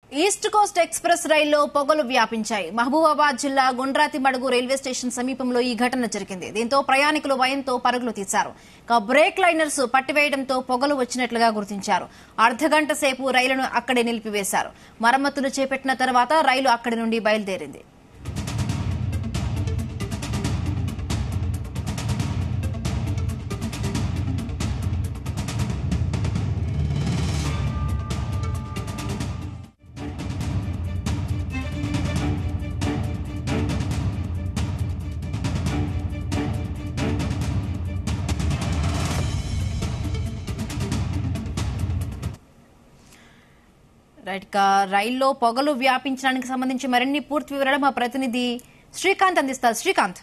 east Coast express రైల్లో పొగలు వ్యాపించాయి మహబూబాబాద్ జిల్లా గుండ్రాతి మడుగు రైల్వే స్టేషన్ సమీపంలో ఈ ఘటన జరిగింది దీంతో ప్రయాణికులు భయంతో పరుగులు తీశారు ఇక బ్రేక్ లైనర్స్ పట్టివేయడంతో పొగలు వచ్చినట్లుగా గుర్తించారు అర్ధగంట సేపు రైలును అక్కడే నిలిపివేశారు మరమ్మతులు చేపట్టిన తర్వాత రైలు అక్కడి నుండి బయలుదేరింది రైట్ ఇక రైల్లో పొగలు వ్యాపించడానికి సంబంధించి మరిన్ని పూర్తి వివరాలు మా ప్రతినిధి శ్రీకాంత్ అందిస్తారు శ్రీకాంత్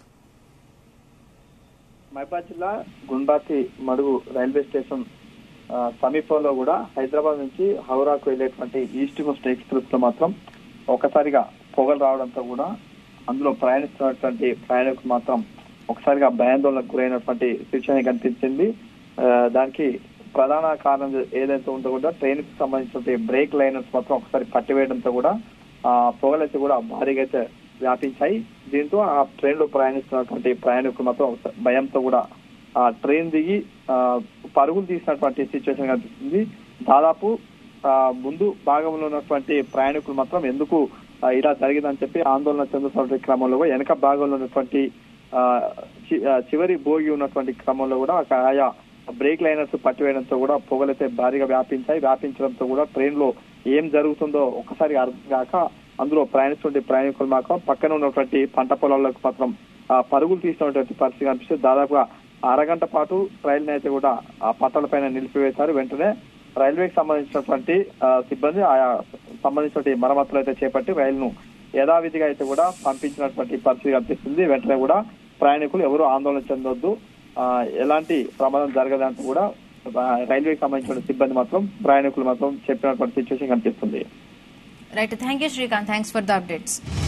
మహబాద్ జిల్లా గుండాతి మడుగు రైల్వే స్టేషన్ ఆ, సమీపంలో కూడా హైదరాబాద్ నుంచి హౌరాకు వెళ్ళేటువంటి ఈస్ట్ కోస్ట్ ఎక్స్ప్రెస్ లో మాత్రం ఒకసారిగా పొగలు రావడంతో కూడా అందులో ప్రయాణిస్తున్నటువంటి ప్రయాణికులు మాత్రం ఒకసారిగా భయాందోళనకు గురైనటువంటి సిచ్యువేషన్ కనిపించింది ఆ, దానికి ప్రధాన కారణం ఏదైతే ఉందో కూడా ట్రైన్ కి సంబంధించిన బ్రేక్ లైనర్స్ మాత్రం ఒకసారి పట్టివేయడంతో కూడా ఆ పొగలైతే కూడా భారీగా అయితే వ్యాపించాయి దీంతో ఆ ట్రైన్ లో ప్రయాణిస్తున్నటువంటి ప్రయాణికులు మాత్రం ఒకసారి భయంతో కూడా ఆ ట్రైన్ దిగి ఆ పరుగులు తీసినటువంటి సిచ్యువేషన్ కనిపిస్తుంది దాదాపు ఆ ముందు భాగంలో ఉన్నటువంటి ప్రయాణికులు మాత్రం ఎందుకు ఆ, ఇలా జరిగిందని చెప్పి ఆందోళన చెందుతున్నటువంటి క్రమంలో కూడా వెనక భాగంలో ఉన్నటువంటి ఆ, చి- ఆ, చివరి భోగి ఉన్నటువంటి క్రమంలో కూడా ఒక ఆయా బ్రేక్ లైనర్స్ పట్టివేయడంతో కూడా పొగలైతే భారీగా వ్యాపించాయి వ్యాపించడంతో కూడా ట్రైన్ లో ఏం జరుగుతుందో ఒకసారి అర్థం కాక అందులో ప్రయాణిస్తున్న ప్రయాణికులు మాత్రం పక్కన ఉన్నటువంటి పంట పొలాలకు మాత్రం ఆ, పరుగులు తీసినటువంటి పరిస్థితి కనిపిస్తుంది దాదాపుగా అరగంట పాటు రైలుని అయితే కూడా ఆ పట్టాల పైన నిలిపివేశారు వెంటనే రైల్వేకి సంబంధించినటువంటి ఆ, సిబ్బంది ఆయా సంబంధించినటువంటి మరమ్మతులు అయితే చేపట్టి రైలును యథావిధిగా అయితే కూడా పంపించినటువంటి పరిస్థితి కనిపిస్తుంది వెంటనే కూడా ప్రయాణికులు ఎవరు ఆందోళన చెందొద్దు ఆ, ఎలాంటి ప్రమాదం జరగదంటూ కూడా ఆ, రైల్వేకి సంబంధించిన సిబ్బంది మాత్రం ప్రయాణికులు మాత్రం చెప్పినటువంటి సిచ్యువేషన్ కనిపిస్తుంది right thank you Srikanth thanks for the updates